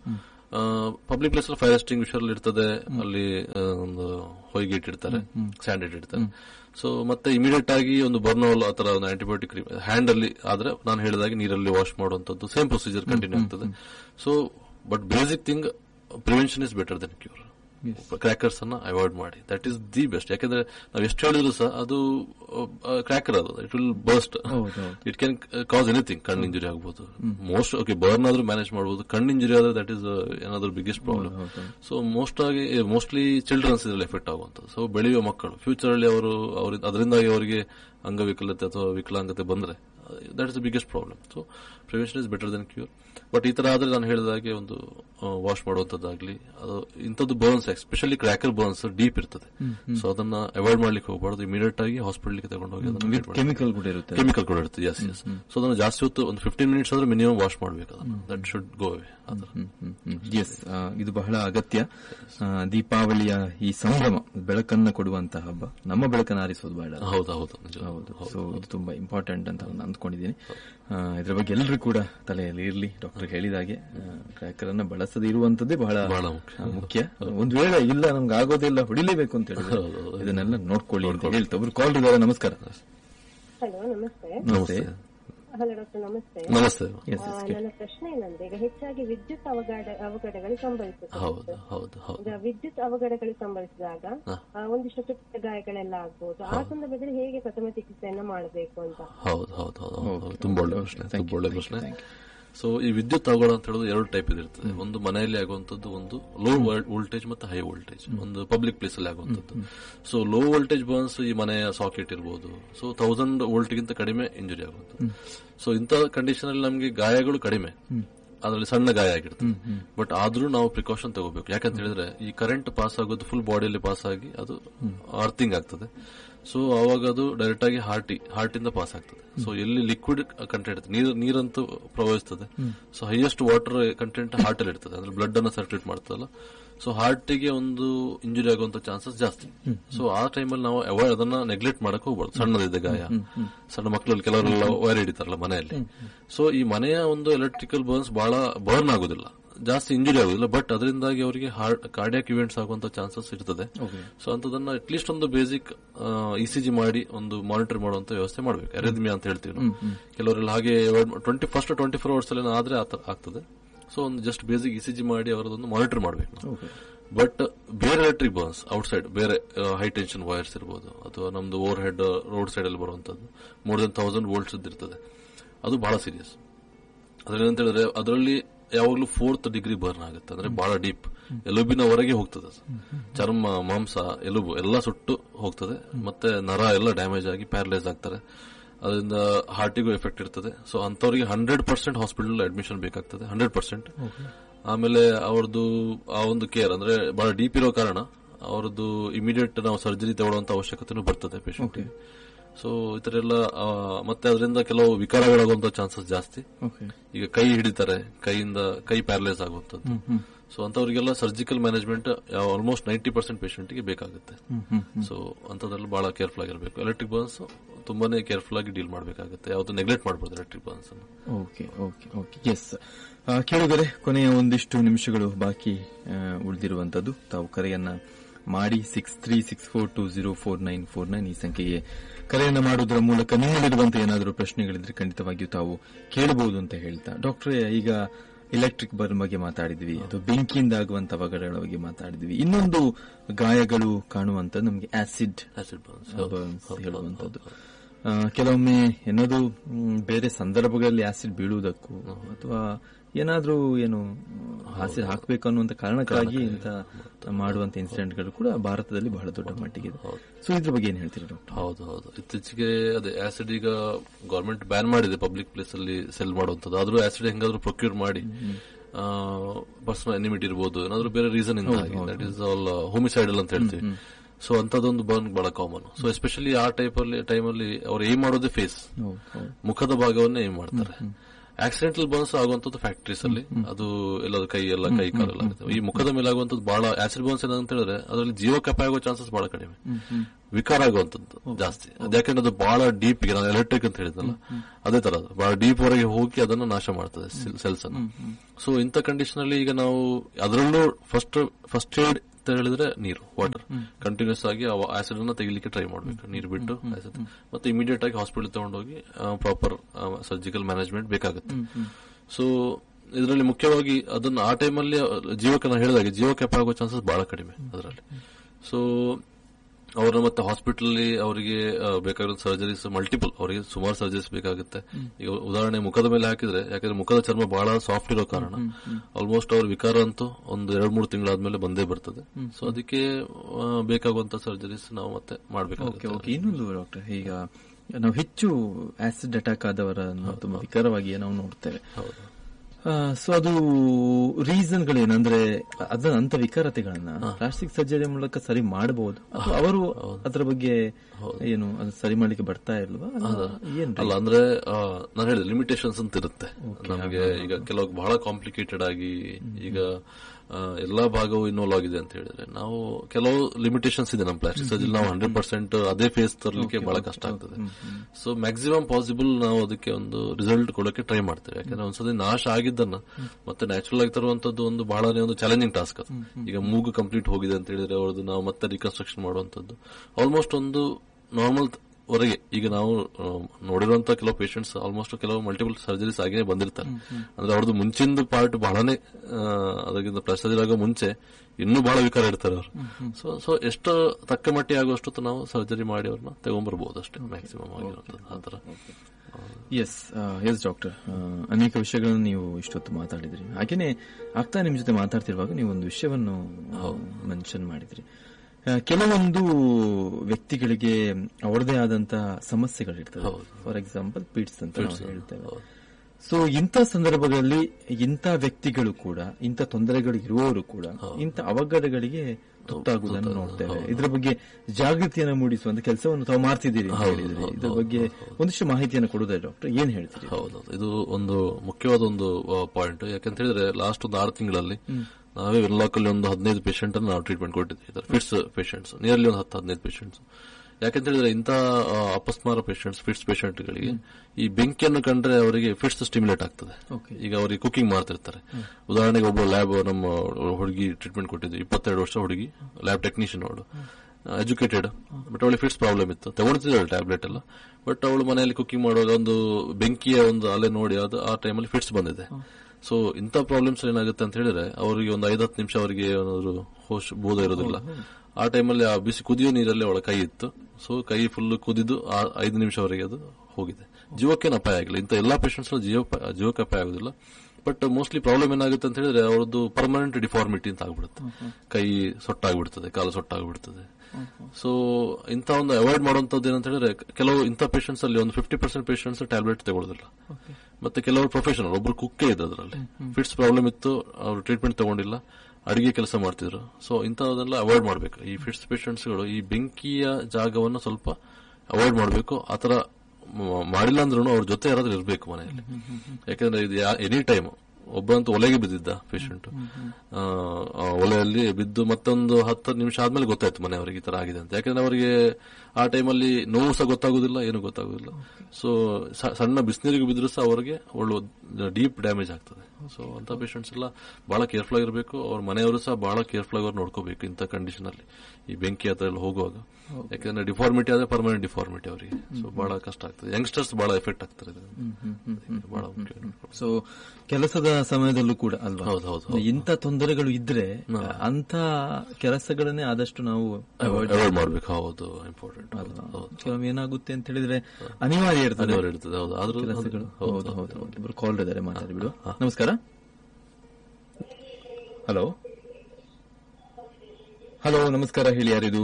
[SPEAKER 2] ಪಬ್ಲಿಕ್ ಪ್ಲೇಸ್ ಅಲ್ಲಿ ಫೈರ್ ಎಕ್ಸ್ಟಿಂಗ್ವಿಷರ್ ಇರ್ತದೆ ಅಲ್ಲಿ ಆ, ಒಂದು ಹೊಯ್ಗೆ ಇಟ್ಟಿರ್ತಾರೆ ಸ್ಯಾಂಡೇಡ್ ಇಡ್ತಾರೆ ಸೊ ಮತ್ತೆ ಇಮಿಡಿಯೇಟ್ ಆಗಿ ಒಂದು ಬರ್ನೋಲ್ ಆ ತರ ಒಂದು ಆಂಟಿಬಯೋಟಿಕ್ ಕ್ರೀಮ್ ಹ್ಯಾಂಡ್ ಅಲ್ಲಿ ಆದ್ರೆ ನಾನು ಹೇಳಿದಾಗೆ ನೀರಲ್ಲಿ ವಾಶ್ ಮಾಡುವಂತದ್ದು ಸೇಮ್ ಪ್ರೊಸೀಜರ್ ಕಂಟಿನ್ಯೂ ಆಗ್ತದೆ so but basic thing prevention is better than cure crackers ಅನ್ನ ಅವಾಯ್ಡ್ ಮಾಡಿ ದಟ್ ಈಸ್ ದಿ ಬೆಸ್ಟ್ ಯಾಕಂದ್ರೆ ನಾವು ಎಷ್ಟು ಹೇಳಿದ್ರು ಸಹ ಅದು ಕ್ರ್ಯಾಕರ್ ಅದು it will burst it can cause anything ಕಣ್ಣು ಇಂಜುರಿ ಆಗ್ಬೋದು ಮೋಸ್ಟ್ ಓಕೆ ಬರ್ನ್ ಆದ್ರೂ ಮ್ಯಾನೇಜ್ ಮಾಡಬಹುದು ಕಣ್ಣು ಇಂಜುರಿ ಆದ್ರೆ ದಟ್ ಈಸ್ ಏನಾದ್ರು ಬಿಗ್ಗೆಸ್ಟ್ ಪ್ರಾಬ್ಲಮ್ ಸೊ ಮೋಸ್ಟ್ ಆಗಿ ಮೋಸ್ಟ್ಲಿ ಚಿಲ್ಡ್ರನ್ಸ್ ಇದರಲ್ಲಿ ಎಫೆಕ್ಟ್ ಆಗುವಂಥದ್ದು ಸೊ ಬೆಳೆಯುವ ಮಕ್ಕಳು ಫ್ಯೂಚರ್ ಅಲ್ಲಿ ಅವರು ಅವ್ರ ಅದರಿಂದಾಗಿ ಅವರಿಗೆ ಅಂಗವಿಕಲತೆ ಅಥವಾ ವಿಕಲಾಂಗತೆ ಬಂದ್ರೆ that is the biggest problem so prevention is better than cure but ಈ ತರ ಆದ್ರೆ ನಾನು ಹೇಳಿದಾಗೆ ಒಂದು ವಾಶ್ ಮಾಡುವಂತದ್ದಾಗ್ಲಿ ಅದು ಇಂಥದ್ದು burns especially cracker burns deep ಇರ್ತದೆ ಸೊ ಅದನ್ನ ಅವಾಯ್ಡ್ ಮಾಡ್ಲಿಕ್ಕೆ ಹೋಗಬಾರ್ದು ಇಮಿಡಿಯೇಟ್ ಆಗಿ ಹಾಸ್ಪಿಟಲ್ಗೆ ತಗೊಂಡೋಗಿ ಅದನ್ನ
[SPEAKER 1] ಕೆಮಿಕಲ್ ಕೂಡ ಇರುತ್ತೆ
[SPEAKER 2] ಕೆಮಿಕಲ್ ಕೂಡ ಇರ್ತದೆ ಎಸ್ ಎಸ್ ಸೊ ಅದನ್ನ ಜಾಸ್ತಿ ಹೊತ್ತು ಒಂದು ಫಿಫ್ಟೀನ್ ಮಿನಿಟ್ಸ್ ಆದ್ರೆ ಮಿನಿಮಮ್ ವಾಶ್ ಮಾಡ್ಬೇಕು ಅದನ್ನ that should go away
[SPEAKER 1] yes ಇದು ಬಹಳ ಅಗತ್ಯ ಆ, ದೀಪಾವಳಿಯ ಈ ಸಂಭ್ರಮ ಬೆಳಕನ್ನ ಕೊಡುವಂತಹ ಹಬ್ಬ ನಮ್ಮ ಬೆಳಕನ್ನು ಆರಿಸೋದು ಬೇಡ
[SPEAKER 2] ಹೌದು ಹೌದು ನಿಜ.
[SPEAKER 1] ಹೌದು ಸೊ ಇದು ತುಂಬಾ ಇಂಪಾರ್ಟೆಂಟ್ ಅಂತ ನಾನು ಅಂದ್ಕೊಂಡಿದ್ದೀನಿ ಆ, ಇದ್ರ ಬಗ್ಗೆ ಎಲ್ಲರೂ ಕೂಡ ತಲೆಯಲ್ಲಿ ಇರಲಿ ಡಾಕ್ಟರ್ ಹೇಳಿದಾಗೆ ಕ್ರ್ಯಾಕರ್ ಅನ್ನ ಬಳಸದೇ ಇರುವಂತದ್ದೇ ಬಹಳ
[SPEAKER 2] ಬಹಳ ಮುಖ್ಯ.
[SPEAKER 1] ಆ, ಮುಖ್ಯ ಒಂದು ವೇಳೆ ಇಲ್ಲ ನಮ್ಗೆ ಆಗೋದಿಲ್ಲ ಹೊಡಿಲೇಬೇಕು ಅಂತ ಹೇಳಿದ್ರೆ ಇದನ್ನೆಲ್ಲ ನೋಡ್ಕೊಳ್ಳಿ ಅಂತ ಹೇಳ್ತಾ ಒಬ್ರು ಕಾಲ್ ಇದ್ದಾರೆ ನಮಸ್ಕಾರ
[SPEAKER 4] ಹಲೋ ನಮಸ್ತೆ
[SPEAKER 1] ನಮಸ್ತೆ
[SPEAKER 4] ಹಲೋ ಡಾಕ್ಟರ್ ನಮಸ್ತೆ
[SPEAKER 2] ನಮಸ್ತೆ
[SPEAKER 1] ಎಸ್
[SPEAKER 4] ಆ, ನನ್ನ ಪ್ರಶ್ನೆ ಏನಂದ್ರೆ ಈಗ ಹೆಚ್ಚಾಗಿ ವಿದ್ಯುತ್ ಅವಘಡ ಅವಘಡಗಳು ಸಂಭವಿಸುತ್ತವೆ
[SPEAKER 2] ಹೌದು ಹೌದು ಹೌದು
[SPEAKER 4] ಈಗ ವಿದ್ಯುತ್ ಅವಘಡಗಳು ಸಂಭವಿಸಿದಾಗ ಆ, ಒಂದಿಷ್ಟು ಸುಟ್ಟ ಗಾಯಗಳೆಲ್ಲ ಆಗ್ಬೋದು ಆ ಸಂದರ್ಭದಲ್ಲಿ ಹೇಗೆ ಪ್ರಥಮ ಚಿಕಿತ್ಸೆಯನ್ನ ಮಾಡಬೇಕು ಅಂತ
[SPEAKER 2] ಹೌದು ಹೌದು ಹೌದು ಹೌದು ತುಂಬಾ ಒಳ್ಳೆ ಪ್ರಶ್ನೆ ತುಂಬಾ ಒಳ್ಳೆ ಪ್ರಶ್ನೆ ಸೊ ಈ ವಿದ್ಯುತ್ ಅವಘಡ ಅಂತ ಹೇಳೋದು ಎರಡು ಟೈಪ್ ಇರ್ತದೆ ಒಂದು ಮನೆಯಲ್ಲಿ ಆಗುವಂತದ್ದು ಒಂದು ಲೋ ವೋಲ್ಟೇಜ್ ಮತ್ತು ಹೈ ವೋಲ್ಟೇಜ್ ಒಂದು ಪಬ್ಲಿಕ್ ಪ್ಲೇಸ್ ಅಲ್ಲಿ ಆಗುವಂತದ್ದು ಸೊ ಲೋ ವೋಲ್ಟೇಜ್ ಬರ್ನ್ಸ್ ಈ ಮನೆಯ ಸಾಕೆಟ್ ಇರ್ಬೋದು ಸೊ ತೌಸಂಡ್ ವೋಲ್ಟ್ ಗಿಂತ ಕಡಿಮೆ ಇಂಜುರಿ ಆಗುವಂಥದ್ದು ಸೊ ಇಂಥ ಕಂಡೀಷನ್ ಅಲ್ಲಿ ನಮಗೆ ಗಾಯಗಳು ಕಡಿಮೆ ಅದರಲ್ಲಿ ಸಣ್ಣ ಗಾಯ ಆಗಿರ್ತದೆ ಬಟ್ ಆದ್ರೂ ನಾವು ಪ್ರಿಕಾಷನ್ ತಗೋಬೇಕು ಯಾಕಂತ ಹೇಳಿದ್ರೆ ಈ ಕರೆಂಟ್ ಪಾಸ್ ಆಗೋದು ಫುಲ್ ಬಾಡಿಯಲ್ಲಿ ಪಾಸ್ ಆಗಿ ಅದು ಅರ್ಥಿಂಗ್ ಆಗ್ತದೆ ಸೊ ಅವಾಗ ಅದು ಡೈರೆಕ್ಟ್ ಆಗಿ ಹಾರ್ಟಿ ಹಾರ್ಟ್ ಇಂದ ಪಾಸ್ ಆಗ್ತದೆ ಸೊ ಎಲ್ಲಿ ಲಿಕ್ವಿಡ್ ಕಂಟೆಂಟ್ ಇರ್ತದೆ ನೀರು ನೀರಂತೂ ಪ್ರವಹಿಸ್ತದೆ so highest water content heart ಅಲ್ಲಿ ಇರ್ತದೆ ಅಂದ್ರೆ ಬ್ಲಡ್ ಅನ್ನ ಸರ್ಕ್ಯುಲೇಟ್ ಮಾಡ್ತದಲ್ಲ ಸೊ ಹಾರ್ಟಿಗೆ ಒಂದು ಇಂಜುರಿ ಆಗುವಂತ ಚಾನ್ಸಸ್ ಜಾಸ್ತಿ ಸೊ ಆ ಟೈಮಲ್ಲಿ ನಾವು ಅವಾಯ್ಡ್ ಅದನ್ನ ನೆಗ್ಲೆಕ್ಟ್ ಮಾಡಕ್ ಹೋಗ್ಬಾರ್ದು ಸಣ್ಣದಿದೆ ಗಾಯ ಸಣ್ಣ ಮಕ್ಕಳಲ್ಲಿ ಕೆಲವರೆಲ್ಲ ವೈರ್ ಹಿಡಿತಾರಲ್ಲ ಮನೆಯಲ್ಲಿ ಸೊ ಈ ಮನೆಯ ಒಂದು ಎಲೆಕ್ಟ್ರಿಕಲ್ ಬರ್ನ್ಸ್ ಬಹಳ ಬರ್ನ್ ಆಗುದಿಲ್ಲ ಜಾಸ್ತಿ ಇಂಜುರಿ ಆಗುದಿಲ್ಲ ಬಟ್ ಅದರಿಂದಾಗಿ ಅವರಿಗೆ ಹಾರ್ಟ್ ಕಾರ್ಡಿಯಾಕ್ ಇವೆಂಟ್ಸ್ ಆಗುವಂತ ಚಾನ್ಸಸ್ ಇರ್ತದೆ ಸೊ ಅಂತದನ್ನ ಅಟ್ಲೀಸ್ಟ್ ಒಂದು ಬೇಸಿಕ್ ಇಸಿಜಿ ಮಾಡಿ ಒಂದು ಮಾನಿಟರ್ ಮಾಡುವಂತ ವ್ಯವಸ್ಥೆ ಮಾಡಬೇಕು ಅರೆದ್ಮಿಯಾ ಅಂತ ಹೇಳ್ತೀವಿ ನಾವು ಕೆಲವರೆಲ್ಲ ಹಾಗೆ twenty first twenty four hours ಅಲ್ಲಿ ಆದ್ರೆ ಆತ- ಆಗ್ತದೆ ಸೊ ಒಂದು ಜಸ್ಟ್ ಬೇಸಿಕ್ ಇಸಿಜಿ ಮಾಡಿ ಅವರದೊಂದು ಮಾನಿಟರ್ ಮಾಡಬೇಕು ನಾವು ಬಟ್ ಬೇರೆ ಎಲೆಕ್ಟ್ರಿಕ್ ಬರ್ನ್ಸ್ ಔಟ್ಸೈಡ್ ಬೇರೆ ಹೈ ಟೆನ್ಷನ್ ವೈರ್ಸ್ ಇರ್ಬೋದು ಅಥವಾ ನಮ್ದು ಓವರ್ ಹೆಡ್ ರೋಡ್ ಸೈಡ್ ಅಲ್ಲಿ ಬರುವಂತದ್ದು ಮೋರ್ ದನ್ ತೌಸಂಡ್ ವೋಲ್ಟ್ಸ್ ಇರ್ತದೆ ಅದು ಬಹಳ ಸೀರಿಯಸ್ ಅದ್ರಲ್ಲಿ ಅಂತ ಹೇಳಿದ್ರೆ ಅದರಲ್ಲಿ ಯಾವಾಗಲೂ ಫೋರ್ತ್ ಡಿಗ್ರಿ ಬರ್ನ್ ಆಗುತ್ತೆ ಅಂದ್ರೆ ಬಹಳ ಡೀಪ್ ಎಲುಬಿನವರೆಗೆ ಹೋಗ್ತದೆ ಅದು. ಚರ್ಮ ಮಾಂಸ ಎಲುಬು ಎಲ್ಲ ಸುಟ್ಟು ಹೋಗ್ತದೆ ಮತ್ತೆ ನರ ಎಲ್ಲ ಡ್ಯಾಮೇಜ್ ಆಗಿ ಪ್ಯಾರಲೈಸ್ ಆಗ್ತಾರೆ ಅದರಿಂದ ಹಾರ್ಟಿಗೂ ಎಫೆಕ್ಟ್ ಇರ್ತದೆ ಸೊ ಅಂತವರಿಗೆ ಹಂಡ್ರೆಡ್ ಪರ್ಸೆಂಟ್ ಹಾಸ್ಪಿಟಲ್ ಅಡ್ಮಿಷನ್ ಬೇಕಾಗ್ತದೆ ಹಂಡ್ರೆಡ್ ಪರ್ಸೆಂಟ್ ಆಮೇಲೆ ಅವ್ರದ್ದು ಆ ಒಂದು ಕೇರ್ ಅಂದ್ರೆ ಬಹಳ ಡೀಪ್ ಇರೋ ಕಾರಣ ಅವ್ರದ್ದು ಇಮಿಡಿಯೇಟ್ ನಾವು ಸರ್ಜರಿ ತಗೊಳ್ಳುವಂತ ಅವಶ್ಯಕತೆನೂ ಬರ್ತದೆ ಪೇಷಂಟ್ ಸೊ ಈ ತರ ಎಲ್ಲ ಆ, ಮತ್ತೆ ಅದರಿಂದ ಕೆಲವು ವಿಕಾರಗಳಾಗುವಂತ ಚಾನ್ಸಸ್ ಜಾಸ್ತಿ
[SPEAKER 1] ಓಕೆ
[SPEAKER 2] ಈಗ ಕೈ ಹಿಡಿತಾರೆ ಕೈಯಿಂದ ಕೈ ಪ್ಯಾರಲೈಸ್ ಆಗುವಂತದ್ದು ಸೊ ಅಂತವರಿಗೆಲ್ಲ surgical management almost ninety percent ಗೆ ಬೇಕಾಗುತ್ತೆ ಸೊ ಅಂತದ್ರಲ್ಲಿ ಬಹಳ ಕೇರ್ಫುಲ್ ಆಗಿರಬೇಕು ಎಲೆಕ್ಟ್ರಿಕ್ ಬರ್ನ್ಸ್ ತುಂಬಾನೇ ಕೇರ್ಫುಲ್ ಆಗಿ ಡೀಲ್ ಮಾಡಬೇಕಾಗುತ್ತೆ ಯಾವತ್ತು ನೆಗ್ಲೆಕ್ಟ್ ಮಾಡಬಾರ್ದು ಎಲೆಕ್ಟ್ರಿಕ್ ಬರ್ನ್ಸ್ ಅನ್ನು
[SPEAKER 1] ಓಕೆ ಓಕೆ ಓಕೆ ಎಸ್ ಕೇಳಿದರೆ ಕೊನೆಯ ಒಂದಿಷ್ಟು ನಿಮಿಷಗಳು ಬಾಕಿ ಉಳಿದಿರುವಂತದ್ದು ತಾವು ಕರೆಯನ್ನ ಮಾಡಿ six three six four two zero four nine four nine ಈ ಸಂಖ್ಯೆಗೆ ಕರೆಯನ್ನ ಮಾಡುವುದರ ಮೂಲಕ ನಿಮ್ಮಲ್ಲಿರುವಂತಹ ಏನಾದರೂ ಪ್ರಶ್ನೆಗಳಿದ್ರೆ ಖಂಡಿತವಾಗಿಯೂ ತಾವು ಕೇಳಬಹುದು ಅಂತ ಹೇಳ್ತಾ ಡಾಕ್ಟರ್ ಈಗ ಎಲೆಕ್ಟ್ರಿಕ್ ಬರ್ನ್ ಬಗ್ಗೆ ಮಾತಾಡಿದ್ವಿ ಅಥವಾ ಬೆಂಕಿಯಿಂದ ಆಗುವಂತ ಅವಘಡಗಳ ಬಗ್ಗೆ ಮಾತಾಡಿದ್ವಿ ಇನ್ನೊಂದು ಗಾಯಗಳು ಕಾಣುವಂತ ನಮಗೆ ಆಸಿಡ್
[SPEAKER 2] ಆಸಿಡ್ ಬರ್ನ್ಸ್
[SPEAKER 1] ಬರ್ನ್ಸ್ ಹೇಳುವಂತದ್ದು ಆ, ಕೆಲವೊಮ್ಮೆ ಏನಾದ್ರು ಮ್, ಬೇರೆ ಸಂದರ್ಭಗಳಲ್ಲಿ ಆಸಿಡ್ ಬೀಳುವುದಕ್ಕೂ ಅಥವಾ ಏನಾದ್ರೂ ಏನು ಆಸಿಡ್ ಹಾಕಬೇಕು ಅನ್ನುವಂತ ಕಾರಣಕ್ಕಾಗಿ ಇಂತ ಮಾಡುವಂತ ಇನ್ಸಿಡೆಂಟ್ಗಳು ಕೂಡ ಭಾರತದಲ್ಲಿ ಬಹಳ ದೊಡ್ಡ ಮಟ್ಟಿಗೆ ಇದೆ ಸೊ ಇದ್ರ ಬಗ್ಗೆ ಏನ್ ಹೇಳ್ತೀರಿ ಡಾಕ್ಟರ್
[SPEAKER 2] ಹೌದು ಹೌದು ಇತ್ತೀಚೆಗೆ ಅದೇ ಆಸಿಡ್ ಈಗ ಗವರ್ಮೆಂಟ್ ಬ್ಯಾನ್ ಮಾಡಿದೆ ಪಬ್ಲಿಕ್ ಪ್ಲೇಸ್ ಅಲ್ಲಿ ಸೆಲ್ ಮಾಡುವಂತದ್ದು ಆದ್ರೂ ಆಸಿಡ್ ಹೆಂಗಾದ್ರೂ ಪ್ರೊಕ್ಯೂರ್ ಮಾಡಿ ಪರ್ಸನಲ್ ಎನಿಮಿಟಿ ಇರ್ಬೋದು ಏನಾದ್ರೂ ಬೇರೆ ರೀಸನ್ ಇಂದ ದಟ್ ಇಸ್ ಆಲ್ ಹೋಮಿಸೈಡಲ್ ಅಂತ ಹೇಳ್ತೀವಿ ಸೊ ಅಂತದೊಂದು ಬರ್ನ್ ಬಹಳ ಕಾಮನ್ ಸೊ ಎಸ್ಪೆಷಲಿ ಆ ಟೈಪ್ ಅಲ್ಲಿ ಟೈಮಲ್ಲಿ ಅವ್ರು ಏನ್ ಮಾಡೋದೇ ಫೇಸ್
[SPEAKER 1] ಹೌದು ಹೌದು
[SPEAKER 2] ಮುಖದ ಭಾಗವನ್ನೇ ಏನ್ ಮಾಡ್ತಾರೆ ಆಕ್ಸಿಡೆಂಟಲ್ ಬರ್ನ್ಸ್ ಆಗುವಂತದ್ದು ಫ್ಯಾಕ್ಟರೀಸ್ ಅಲ್ಲಿ ಅದು ಎಲ್ಲದ ಕೈ ಎಲ್ಲ ಕೈ ಕಾಲೆಲ್ಲ ಆಗುತ್ತೆ. ಈ ಮುಖದ ಮೇಲೆ ಆಗುವಂತದ್ದು ಬಹಳ ಆಸಿಡ್ ಬರ್ನ್ಸ್ ಏನಂತ ಹೇಳಿದ್ರೆ ಅದರಲ್ಲಿ ಜೀವಕಪ್ಪ ಆಗೋ ಚಾನ್ಸಸ್ ಬಹಳ ಕಡಿಮೆ ವಿಕಾರ ಆಗುವಂತದ್ದು ಜಾಸ್ತಿ ಅದು ಯಾಕಂದ್ರೆ ಅದು ಬಹಳ ಡೀಪ್ ಈಗ ನಾನು ಎಲೆಕ್ಟ್ರಿಕ್ ಅಂತ ಹೇಳಿದ್ನಲ್ಲ ಅದೇ ತರ ಅದು ಬಹಳ ಡೀಪ್ ವರೆಗೆ ಹೋಗಿ ಅದನ್ನು ನಾಶ ಮಾಡ್ತದೆ ಸೆಲ್ಸ್ ಅನ್ನು ಸೊ ಇಂಥ ಕಂಡೀಷನ್ ಅಲ್ಲಿ ಈಗ ನಾವು ಅದರಲ್ಲೂ ಫಸ್ಟ್ ಫಸ್ಟ್ ಏಡ್ ಅಂತ ಹೇಳಿದ್ರೆ ನೀರು ವಾಟರ್ ಕಂಟಿನ್ಯೂಸ್ ಆಗಿ ಆಸಿಡ್ ಅನ್ನ ತೆಗಿಲಿಕ್ಕೆ ಟ್ರೈ ಮಾಡಬೇಕು ನೀರು ಬಿಟ್ಟು acid. ಮತ್ತೆ ಇಮಿಡಿಯೇಟ್ ಆಗಿ ಹಾಸ್ಪಿಟಲ್ ತಗೊಂಡೋಗಿ ಪ್ರಾಪರ್ ಸರ್ಜಿಕಲ್ ಮ್ಯಾನೇಜ್ಮೆಂಟ್ ಬೇಕಾಗುತ್ತೆ ಸೊ ಇದರಲ್ಲಿ ಮುಖ್ಯವಾಗಿ ಅದನ್ನ ಆ ಟೈಮಲ್ಲಿ ಜೀವಕ್ಕೆ ನಾನು ಹೇಳಿದಾಗೆ ಜೀವಕ್ಕೆ ಆಗೋ ಚಾನ್ಸಸ್ ಬಹಳ ಕಡಿಮೆ ಅದರಲ್ಲಿ ಸೊ ಅವ್ರನ್ನ ಮತ್ತೆ ಹಾಸ್ಪಿಟಲ್ ಅವರಿಗೆ ಬೇಕಾಗಿರೋ ಸರ್ಜರೀಸ್ ಮಲ್ಟಿಪಲ್ ಅವರಿಗೆ ಸುಮಾರು ಸರ್ಜರೀಸ್ ಬೇಕಾಗುತ್ತೆ ಈಗ ಉದಾಹರಣೆ ಮುಖದ ಮೇಲೆ ಹಾಕಿದ್ರೆ ಯಾಕಂದ್ರೆ ಮುಖದ ಚರ್ಮ ಬಹಳ ಸಾಫ್ಟ್ ಇರೋ ಕಾರಣ ಆಲ್ಮೋಸ್ಟ್ ಅವ್ರ ವಿಕಾರ ಅಂತೂ ಒಂದು ಎರಡ್ ಮೂರು ತಿಂಗಳಾದ್ಮೇಲೆ ಬಂದೇ ಬರ್ತದೆ ಸೊ ಅದಕ್ಕೆ ಆ, ಬೇಕಾಗುವಂತ ಸರ್ಜರೀಸ್ ನಾವು ಮತ್ತೆ
[SPEAKER 1] ಓಕೆ
[SPEAKER 2] ಮಾಡಬೇಕಾಗುತ್ತೆ
[SPEAKER 1] ಓಕೆ ಇನ್ನೊಂದು ಡಾಕ್ಟರ್ ಈಗ ನಾವು ಹೆಚ್ಚು ಆಸಿಡ್ ಅಟ್ಯಾಕ್ ಆದವರನ್ನು ತುಂಬಾ ವಿಕಾರವಾಗಿ ನಾವು ನೋಡ್ತೇವೆ
[SPEAKER 2] ಹೌದು
[SPEAKER 1] ಸೊ ಅದು ರೀಸನ್ಗಳೇನಂದ್ರೆ ಅದರ ಅಂತ ವಿಕಾರತೆಗಳನ್ನ ಪ್ಲಾಸ್ಟಿಕ್ ಸರ್ಜರಿ ಮೂಲಕ ಸರಿ ಮಾಡಬಹುದು ಅವರು ಅದರ ಬಗ್ಗೆ ಏನು ಅದು ಸರಿ ಮಾಡ್ಲಿಕ್ಕೆ ಬರ್ತಾ ಇಲ್ವಾ ಏನ್
[SPEAKER 2] ಅಲ್ಲ ಅಂದ್ರೆ ನಾನು ಹೇಳಿದೆ ಲಿಮಿಟೇಷನ್ಸ್ ಅಂತ ಇರುತ್ತೆ ನಮಗೆ ಈಗ ಕೆಲವು ಬಹಳ ಕಾಂಪ್ಲಿಕೇಟೆಡ್ ಆಗಿ ಈಗ ಆ, ಎಲ್ಲಾ ಭಾಗವು ಇನ್ವಾಲ್ವ್ ಆಗಿದೆ ಅಂತ ಹೇಳಿದ್ರೆ ನಾವು ಕೆಲವು ಲಿಮಿಟೇಷನ್ಸ್ ಇದೆ ನಮ್ಮ ಪ್ಲಾಸ್ಟಿಕ್ ಸರ್ಜರಿ ನಾವು ಹಂಡ್ರೆಡ್ ಪರ್ಸೆಂಟ್ ಅದೇ ಫೇಸ್ ತರಲಿಕ್ಕೆ ಬಹಳ ಕಷ್ಟ ಆಗ್ತದೆ ಸೊ ಮ್ಯಾಕ್ಸಿಮಮ್ ಪಾಸಿಬಲ್ ನಾವು ಅದಕ್ಕೆ ಒಂದು ರಿಸಲ್ಟ್ ಕೊಡೋಕೆ ಟ್ರೈ ಮಾಡ್ತೇವೆ ಯಾಕಂದ್ರೆ ಒಂದ್ಸತಿ ನಾಶ ಆಗಿದ್ದನ್ನ ಮತ್ತೆ ನ್ಯಾಚುರಲ್ ಆಗಿ ತರುವಂತದ್ದು ಒಂದು ಬಹಳನೇ ಒಂದು ಚಾಲೆಂಜಿಂಗ್ ಟಾಸ್ಕ್ ಅದು ಈಗ ಮೂಗು ಕಂಪ್ಲೀಟ್ ಹೋಗಿದೆ ಅಂತ ಹೇಳಿದ್ರೆ ಅವ್ರದ್ದು ನಾವು ಮತ್ತೆ ರಿಕನ್ಸ್ಟ್ರಕ್ಷನ್ ಮಾಡುವಂತದ್ದು ಆಲ್ಮೋಸ್ಟ್ ಒಂದು ನಾರ್ಮಲ್ ವರೆಗೆ ಈಗ ನಾವು ಆ, ನೋಡಿರುವಂತ ಕೆಲವು ಪೇಷಂಟ್ಸ್ ಆಲ್ಮೋಸ್ಟ್ ಕೆಲವು ಮಲ್ಟಿಪಲ್ ಸರ್ಜರೀಸ್ ಆಗಿನೇ ಬಂದಿರ್ತಾರೆ ಅಂದ್ರೆ ಅವ್ರದ್ದು ಮುಂಚಿಂದ ಪಾರ್ಟ್ ಬಹಳನೇ ಆ, ಅದಕ್ಕಿಂತ ಪ್ಲಸ್ ಸರ್ಜರಿ ಆಗೋ ಮುಂಚೆ ಇನ್ನೂ ಬಹಳ ವಿಕಾರ ಇರ್ತಾರೆ ಅವರು ಸೊ ಸೊ ಎಷ್ಟು ತಕ್ಕ ಮಟ್ಟಿ ಆಗುವಷ್ಟು ನಾವು ಸರ್ಜರಿ ಮಾಡಿ ಅವ್ರನ್ನ ತಗೊಂಡ್ಬರ್ಬೋದು ಅಷ್ಟೇ ಮ್ಯಾಕ್ಸಿಮಮ್ ಆಗಿರುವಂತದ್ದು ಆ ತರ
[SPEAKER 1] ಎಸ್ ಎಸ್ ಡಾಕ್ಟರ್ ಅನೇಕ ವಿಷಯಗಳನ್ನು ನೀವು ಇಷ್ಟೊತ್ತು ಮಾತಾಡಿದ್ರಿ ಹಾಗೇನೆ ಆಗ್ತಾ ನಿಮ್ ಜೊತೆ ಮಾತಾಡ್ತಿರುವಾಗ ನೀವು ಒಂದು ವಿಷಯವನ್ನು ಮೆನ್ಷನ್ ಮಾಡಿದ್ರಿ ಆ, ಕೆಲವೊಂದು ವ್ಯಕ್ತಿಗಳಿಗೆ ಅವರದೇ ಆದಂತಹ ಸಮಸ್ಯೆಗಳಿರ್ತವೆ ಫಾರ್ ಎಕ್ಸಾಂಪಲ್ ಪಿಟ್ಸ್ ಅಂತ ನಾವು ಹೇಳ್ತೇವೆ ಸೊ ಇಂಥ ಸಂದರ್ಭಗಳಲ್ಲಿ ಇಂಥ ವ್ಯಕ್ತಿಗಳು ಕೂಡ ಇಂಥ ತೊಂದರೆಗಳು ಇರುವವರು ಕೂಡ ಇಂಥ ಅವಘಡಗಳಿಗೆ ತುತ್ತಾಗುವುದನ್ನು ನೋಡ್ತೇವೆ ಇದರ ಬಗ್ಗೆ ಜಾಗೃತಿಯನ್ನು ಮೂಡಿಸುವಂತ ಕೆಲಸವನ್ನು ತಾವು ಮಾಡ್ತಿದ್ದೀರಿ ಅಂತ ಹೇಳಿದ್ರೆ ಇದ್ರ ಬಗ್ಗೆ ಒಂದಿಷ್ಟು ಮಾಹಿತಿಯನ್ನು ಕೊಡುವುದೇ ಡಾಕ್ಟರ್ ಏನ್ ಹೇಳ್ತೀರಿ
[SPEAKER 2] ಹೌದೌದು ಇದು ಒಂದು ಮುಖ್ಯವಾದ ಒಂದು ಪಾಯಿಂಟ್ ಯಾಕಂತ ಹೇಳಿದ್ರೆ ಲಾಸ್ಟ್ ಒಂದು ಆರು ತಿಂಗಳಲ್ಲಿ ನಾವೇ ವೆನ್ಲಾಕ್ ಅಲ್ಲಿ ಒಂದು ಹದಿನೈದು ಪೇಷಂಟ್ ಅನ್ನು ನಾವು ಟ್ರೀಟ್ಮೆಂಟ್ ಕೊಟ್ಟಿದ್ದೀವಿ ಫಿಟ್ಸ್ ಪೇಷಂಟ್ಸ್ ನಿಯರ್ಲಿ ಒಂದು ಹತ್ತು ಹದಿನೈದು ಪೇಷಂಟ್ಸ್ ಯಾಕಂತ ಹೇಳಿದ್ರೆ ಇಂಥ ಆ, ಅಪಸ್ಮಾರ ಪೇಷಂಟ್ಸ್ ಫಿಟ್ಸ್ ಪೇಷಂಟ್ಗಳಿಗೆ ಈ ಬೆಂಕಿಯನ್ನು ಕಂಡ್ರೆ ಅವರಿಗೆ ಫಿಟ್ಸ್ ಸ್ಟಿಮ್ಯುಲೇಟ್ ಆಗ್ತದೆ ಈಗ ಅವರಿಗೆ ಕುಕಿಂಗ್ ಮಾಡ್ತಿರ್ತಾರೆ ಉದಾಹರಣೆಗೆ ಒಬ್ಬ ಲ್ಯಾಬ್ ನಮ್ಮ ಹುಡುಗಿ ಟ್ರೀಟ್ಮೆಂಟ್ ಕೊಟ್ಟಿದ್ದು ಇಪ್ಪತ್ತೆರಡು ವರ್ಷ ಹುಡುಗಿ ಲ್ಯಾಬ್ ಟೆಕ್ನಿಷಿಯನ್ ಅವಳು ಎಜುಕೇಟೆಡ್ ಬಟ್ ಅವಳಿಗೆ ಫಿಟ್ಸ್ ಪ್ರಾಬ್ಲಮ್ ಇತ್ತು ತಗೊಳ್ತಿದ್ದಾಳೆ ಟ್ಯಾಬ್ಲೆಟ್ ಎಲ್ಲ ಬಟ್ ಅವಳು ಮನೆಯಲ್ಲಿ ಕುಕಿಂಗ್ ಮಾಡುವಾಗ ಒಂದು ಬೆಂಕಿಯ ಒಂದು ಅಲೆ ನೋಡಿ ಅದು ಆ ಟೈಮಲ್ಲಿ ಫಿಟ್ಸ್ ಬಂದಿದೆ ಸೊ ಇಂಥ ಪ್ರಾಬ್ಲಮ್ಸ್ ಏನಾಗುತ್ತೆ ಅಂತ ಹೇಳಿದ್ರೆ ಅವರಿಗೆ ಒಂದು ಐದು ಹತ್ತು ನಿಮಿಷ ಅವರಿಗೆ ಏನಾದ್ರು ಹೋಶ್ ಬೋಧ ಇರೋದಿಲ್ಲ ಆ ಟೈಮಲ್ಲಿ ಆ ಬಿಸಿ ಕುದಿಯೋ ನೀರಲ್ಲಿ ಅವಳ ಕೈ ಇತ್ತು ಸೊ ಕೈ ಫುಲ್ ಕುದಿದು ಆ ಐದು ನಿಮಿಷವರೆಗೆ ಅದು ಹೋಗಿದೆ ಜೀವಕ್ಕೇನು ಅಪಾಯ ಆಗಿಲ್ಲ ಇಂಥ ಎಲ್ಲಾ ಪೇಷಂಟ್ಸ್ ಜೀವ ಜೀವಕ್ಕೆ ಅಪಾಯ ಆಗುದಿಲ್ಲ ಬಟ್ ಮೋಸ್ಟ್ಲಿ ಪ್ರಾಬ್ಲಮ್ ಏನಾಗುತ್ತೆ ಅಂತ ಹೇಳಿದ್ರೆ ಅವರದ್ದು ಪರ್ಮನೆಂಟ್ ಡಿಫಾರ್ಮಿಟಿ ಅಂತ ಆಗ್ಬಿಡುತ್ತೆ ಕೈ ಸೊಟ್ಟಾಗ್ಬಿಡ್ತದೆ ಕಾಲು ಸೊಟ್ಟಾಗ್ಬಿಡ್ತದೆ ಸೊ ಇಂಥ ಒಂದು ಅವಾಯ್ಡ್ ಮಾಡುವಂತದ್ದು ಏನಂತ ಹೇಳಿದ್ರೆ ಕೆಲವು ಇಂಥ ಪೇಷಂಟ್ಸ್ ಅಲ್ಲಿ ಒಂದು ಫಿಫ್ಟಿ ಪರ್ಸೆಂಟ್ ಪೇಷಂಟ್ಸ್ ಟ್ಯಾಬ್ಲೆಟ್ ತಗೊಳ್ಳೋದಿಲ್ಲ ಮತ್ತೆ ಕೆಲವರು ಪ್ರೊಫೆಷನಲ್ ಒಬ್ರು ಕುಕ್ಕೇ ಇದೆ ಅದರಲ್ಲಿ ಫಿಟ್ಸ್ ಪ್ರಾಬ್ಲಮ್ ಇತ್ತು ಅವರು ಟ್ರೀಟ್ಮೆಂಟ್ ತಗೊಂಡಿಲ್ಲ ಅಡಿಗೆ ಕೆಲಸ ಮಾಡ್ತಿದ್ರು ಸೊ ಇಂಥದನ್ನೆಲ್ಲ ಅವಾಯ್ಡ್ ಮಾಡಬೇಕು ಈ ಫಿಟ್ಸ್ ಪೇಷಂಟ್ಸ್ಗಳು ಈ ಬೆಂಕಿಯ ಜಾಗವನ್ನು ಸ್ವಲ್ಪ ಅವಾಯ್ಡ್ ಮಾಡಬೇಕು ಆತರ ಮ- ಮಾಡಿಲ್ಲ ಅಂದ್ರೂ ಅವ್ರ ಜೊತೆ ಯಾರಾದ್ರೂ ಇರಬೇಕು ಮನೆಯಲ್ಲಿ ಯಾಕಂದ್ರೆ ಇದು ಎನಿ ಟೈಮ್ ಒಬ್ಬಂತೂ ಒಲೆಗೆ ಬಿದ್ದಿದ್ದ ಪೇಷಂಟ್ ಒಲೆಯಲ್ಲಿ ಬಿದ್ದು ಮತ್ತೊಂದು ಹತ್ತು ನಿಮಿಷ ಆದ್ಮೇಲೆ ಗೊತ್ತಾಯ್ತು ಮನೆಯವರಿಗೆ ಈ ತರ ಆಗಿದೆ ಅಂತ ಯಾಕಂದ್ರೆ ಅವರಿಗೆ ಆ ಟೈಮಲ್ಲಿ ನೋವು ಸಹ ಗೊತ್ತಾಗುದಿಲ್ಲ ಏನು ಗೊತ್ತಾಗುದಿಲ್ಲ ಸೊ ಸಣ್ಣ ಬಿಸಿನೀರಿಗೆ ಬಿದ್ದರೂ ಸಹ ಅವರಿಗೆ ಒಳ್ಳೆ ಡೀಪ್ ಡ್ಯಾಮೇಜ್ ಆಗ್ತದೆ ಸೊ ಅಂತ ಪೇಷಂಟ್ಸ್ ಎಲ್ಲ ಬಹಳ ಕೇರ್ಫುಲ್ ಆಗಿರಬೇಕು ಅವ್ರ ಮನೆಯವರು ಸಹ ಬಹಳ ಕೇರ್ಫುಲ್ ಆಗಿ ಅವ್ರು ನೋಡ್ಕೋಬೇಕು ಇಂಥ ಕಂಡೀಷನ್ ಅಲ್ಲಿ ಈ ಬೆಂಕಿ ಹತ್ರ ಎಲ್ಲ ಹೋಗುವಾಗ ಯಾಕಂದ್ರೆ ಡಿಫಾರ್ಮಿಟಿ ಆದ್ರೆ ಪರ್ಮನೆಂಟ್ ಡಿಫಾರ್ಮಿಟಿ ಅವರಿಗೆ ಸೊ ಬಹಳ ಕಷ್ಟ ಆಗ್ತದೆ ಯಂಗ್ಸ್ಟರ್ಸ್ ಬಹಳ ಎಫೆಕ್ಟ್ ಆಗ್ತಾರೆ ಇದರಿಂದ ಬಹಳ ಮುಖ್ಯ
[SPEAKER 1] ಸೊ ಕೆಲಸದ ಸಮಯದಲ್ಲೂ ಕೂಡ ಅಲ್ವಾ
[SPEAKER 2] ಹೌದು, ಹೌದು, ಹೌದು.
[SPEAKER 1] ಇಂಥ ತೊಂದರೆಗಳು ಇದ್ರೆ ಅಂತ ಕೆಲಸಗಳನ್ನೇ ಆದಷ್ಟು ನಾವು
[SPEAKER 2] ಅವಾಯ್ಡ್ ಮಾಡಬೇಕು ಹೌದು ಇಂಪಾರ್ಟೆಂಟ್ ಹೌದು
[SPEAKER 1] ಕೆಲವೊಮ್ಮೆ ಏನಾಗುತ್ತೆ ಅಂತ ಹೇಳಿದ್ರೆ ಅನಿವಾರ್ಯ ಇರ್ತದೆ
[SPEAKER 2] ಅನಿವಾರ್ಯ ಇರ್ತದೆ ಹೌದು ಆದ್ರೂ
[SPEAKER 1] ಕೆಲಸಗಳು ಹೌದು ಹೌದು ಹೌದು ಇಬ್ರು ಕಾಲ್ ಇದ್ದಾರೆ ಮಾತಾಡಿ ಬಿಡು ನಮಸ್ಕಾರ ಹಲೋ ಹಲೋ ನಮಸ್ಕಾರ ಹೇಳಿ ಯಾರಿದು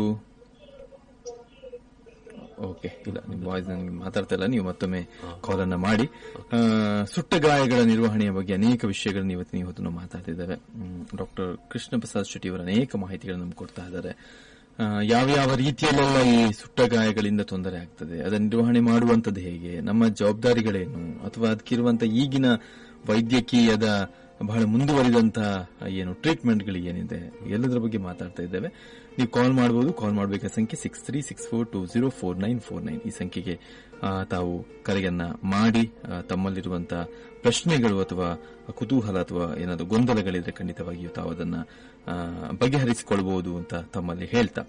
[SPEAKER 1] ಓಕೆ ಇಲ್ಲ ನಿಮ್ಮ ವಾಯ್ಸ್ ನನಗೆ ಮಾತಾಡ್ತಾ ಇಲ್ಲ ನೀವು ಮತ್ತೊಮ್ಮೆ ಕಾಲ್ ಅನ್ನ ಮಾಡಿ ಆ, ಸುಟ್ಟ ಗಾಯಗಳ ನಿರ್ವಹಣೆಯ ಬಗ್ಗೆ ಅನೇಕ ವಿಷಯಗಳನ್ನು ಇವತ್ತಿನ ಇವತ್ತು ನಾವು ಮಾತಾಡ್ತಿದ್ದೇವೆ ಡಾಕ್ಟರ್ ಕೃಷ್ಣ ಪ್ರಸಾದ್ ಶೆಟ್ಟಿ ಅವರು ಅನೇಕ ಮಾಹಿತಿಗಳನ್ನು ನಮ್ಗೆ ಕೊಡ್ತಾ ಇದ್ದಾರೆ ಆ, ಯಾವ ಯಾವ ರೀತಿಯಲ್ಲೆಲ್ಲ ಈ ಸುಟ್ಟ ಗಾಯಗಳಿಂದ ತೊಂದರೆ ಆಗ್ತದೆ ಅದನ್ನ ನಿರ್ವಹಣೆ ಮಾಡುವಂತದ್ದು ಹೇಗೆ ನಮ್ಮ ಜವಾಬ್ದಾರಿಗಳೇನು ಅಥವಾ ಅದಕ್ಕಿರುವಂತ ಈಗಿನ ವೈದ್ಯಕೀಯದ ಬಹಳ ಮುಂದುವರಿದಂತಹ ಏನು ಟ್ರೀಟ್ಮೆಂಟ್ಗಳು ಏನಿದೆ ಎಲ್ಲದರ ಬಗ್ಗೆ ಮಾತಾಡ್ತಾ ಇದ್ದೇವೆ ನೀವು ಕಾಲ್ ಮಾಡಬಹುದು ಕಾಲ್ ಮಾಡಬೇಕಾದ ಸಂಖ್ಯೆ six three six four two zero four nine four nine ಈ ಸಂಖ್ಯೆಗೆ ಆ, ತಾವು ಕರೆಯನ್ನ ಮಾಡಿ ಆ, ತಮ್ಮಲ್ಲಿರುವಂತಹ ಪ್ರಶ್ನೆಗಳು ಅಥವಾ ಕುತೂಹಲ ಅಥವಾ ಏನಾದರೂ ಗೊಂದಲಗಳಿದ್ರೆ ಖಂಡಿತವಾಗಿಯೂ ತಾವು ಅದನ್ನ ಆ, ಬಗೆಹರಿಸಿಕೊಳ್ಬಹುದು ಅಂತ ತಮ್ಮಲ್ಲಿ ಹೇಳ್ತಾ